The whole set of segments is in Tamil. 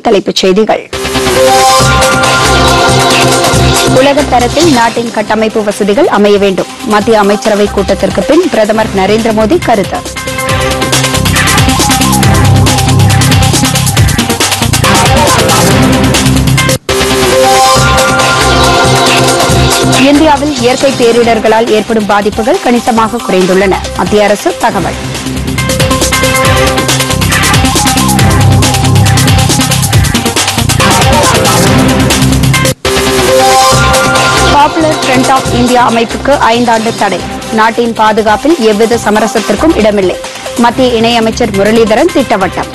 தலைப்புச் செய்திகள் உலக தரத்தில் நாட்டின் கட்டமைப்பு வசதிகள் அமைய வேண்டும் மத்திய அமைச்சரவை கூட்டத்திற்கு பின் பிரதமர் நரேந்திர மோடி கருத்து இந்தியாவில் இயற்கை பேரிடர்களால் ஏற்படும் பாதிப்புகள் கணிசமாக குறைந்துள்ளன மத்திய அரசு தகவல் பாப்புலர் ஃப்ரண்ட் ஆஃப் இந்தியா அமைப்புக்கு ஐந்தாண்டு தடை நாட்டின் பாதுகாப்பில் எவ்வித சமரசத்திற்கும் இடமில்லை மத்திய இணையமைச்சர் முரளிதரன் திட்டவட்டம்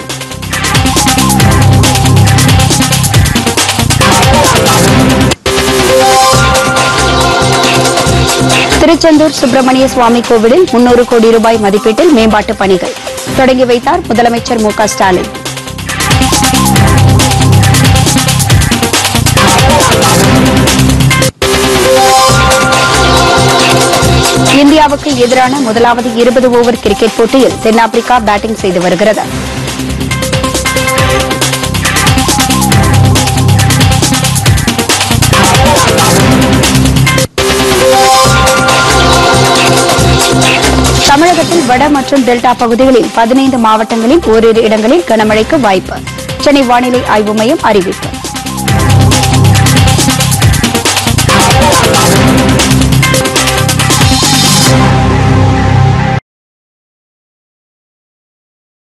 திருச்செந்தூர் சுப்பிரமணிய சுவாமி கோவிலில் முன்னூறு கோடி ரூபாய் மதிப்பீட்டில் மேம்பாட்டு பணிகள் தொடங்கி வைத்தார் முதலமைச்சர் மு க ஸ்டாலின் இந்தியாவுக்கு எதிரான முதலாவது இருபது ஓவர் கிரிக்கெட் போட்டியில் தென்னாப்பிரிக்கா பேட்டிங் செய்து வருகிறது தமிழகத்தில் வட மற்றும் டெல்டா பகுதிகளில் பதினைந்து மாவட்டங்களில் ஓரிரு இடங்களில் கனமழைக்கு வாய்ப்பு சென்னை வானிலை ஆய்வு மையம் அறிவிப்பு